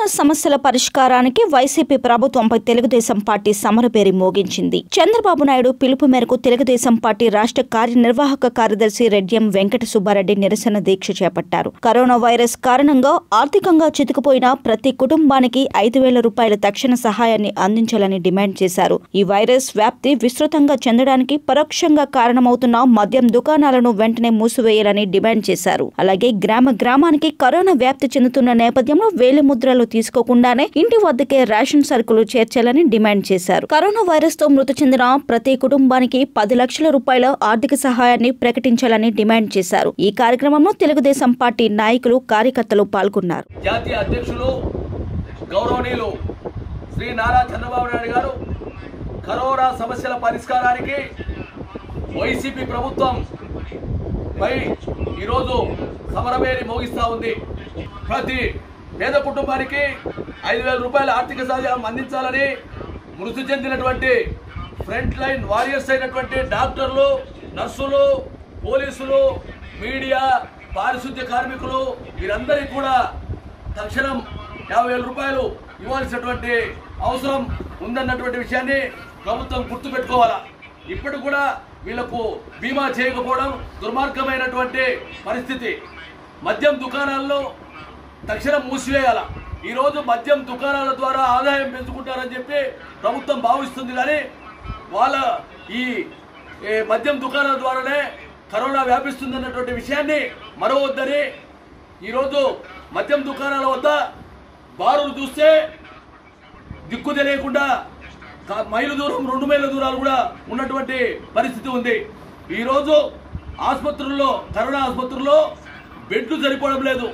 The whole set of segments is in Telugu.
సమస్యల పరిష్కారానికి వైసీపీ ప్రభుత్వంపై తెలుగుదేశం పార్టీ సమరపేరి మోగించింది చంద్రబాబు నాయుడు పిలుపు మేరకు తెలుగుదేశం పార్టీ రాష్ట్ర కార్యనిర్వాహక కార్యదర్శి రెడ్యం వెంకట సుబ్బారెడ్డి నిరసన దీక్ష చేపట్టారు కరోనా వైరస్ కారణంగా ఆర్థికంగా చితుకుపోయిన ప్రతి కుటుంబానికి ఐదు వేల రూపాయల తక్షణ సహాయాన్ని అందించాలని డిమాండ్ చేశారు ఈ వైరస్ వ్యాప్తి విస్తృతంగా చెందడానికి పరోక్షంగా కారణమవుతున్న మద్యం దుకాణాలను వెంటనే మూసివేయాలని డిమాండ్ చేశారు అలాగే గ్రామ గ్రామానికి కరోనా వ్యాప్తి చెందుతున్న నేపథ్యంలో వేలి ముద్రలు తీసుకోకుండానే ఇంటి వద్దకే రేషన్ సరుకులు చేర్చాలని డిమాండ్ చేశారు కరోనా వైరస్ తో మృతి చెందిన ప్రతి కుటుంబానికి పది లక్షల రూపాయల ఆర్థిక సహాయాన్ని ప్రకటించాలని డిమాండ్ చేశారు ఈ కార్యక్రమంలో తెలుగుదేశం పార్టీ నాయకులు కార్యకర్తలు పాల్గొన్నారు జాతీయ అధ్యక్షులు గౌరవనీయులు శ్రీ నారా చంద్రబాబు నాయుడు గారు కరోనా సమస్యల పరిష్కారానికి వైసీపీ ప్రభుత్వం పై ఈరోజు సమరమేరి మోగిస్తూ ఉంది ప్రతి పేద కుటుంబానికి ఐదు వేల రూపాయల ఆర్థిక సహాయం అందించాలని మృతి చెందినటువంటి ఫ్రంట్ లైన్ వారియర్స్ అయినటువంటి డాక్టర్లు నర్సులు పోలీసులు మీడియా పారిశుద్ధ్య కార్మికులు వీరందరికీ కూడా తక్షణం యాభై వేల రూపాయలు ఇవ్వాల్సినటువంటి అవసరం ఉందన్నటువంటి విషయాన్ని ప్రభుత్వం గుర్తుపెట్టుకోవాలా ఇప్పుడు కూడా వీళ్లకు బీమా చేయకపోవడం దుర్మార్గమైనటువంటి పరిస్థితి మద్యం దుకాణాల్లో తక్షణం మూసివేయాల ఈరోజు మద్యం దుకాణాల ద్వారా ఆదాయం పెంచుకుంటారని చెప్పి ప్రభుత్వం భావిస్తుంది కానీ వాళ్ళ ఈ ఏ, మద్యం దుకాణాల ద్వారానే కరోనా వ్యాపిస్తుందన్నటువంటి విషయాన్ని మరవద్దని ఈరోజు మద్యం దుకాణాల వద్ద బారులు చూస్తే దిక్కు తెలియకుండా క- మైలు దూరం రెండు మైళ్ళ దూరాలు కూడా ఉన్నటువంటి పరిస్థితి ఉంది ఈరోజు ఆసుపత్రుల్లో కరోనా ఆసుపత్రుల్లో బెడ్లు సరిపోవడం లేదు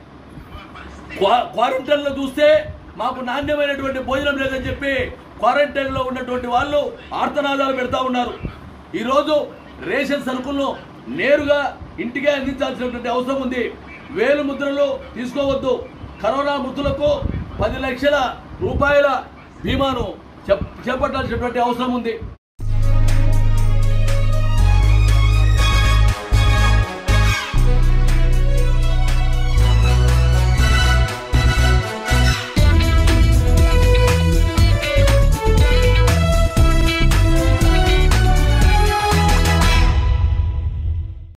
క్వా- క్వారంటైన్లో చూస్తే మాకు నాణ్యమైనటువంటి భోజనం లేదని చెప్పి క్వారంటైన్లో ఉన్నటువంటి వాళ్ళు ఆర్తనాదాలు పెడతా ఉన్నారు ఈరోజు రేషన్ సరుకులను నేరుగా ఇంటికే అందించాల్సినటువంటి అవసరం ఉంది వేలు ముద్రలు తీసుకోవద్దు కరోనా మృతులకు పది లక్షల రూపాయల బీమాను చేపట్టాల్సినటువంటి అవసరం ఉంది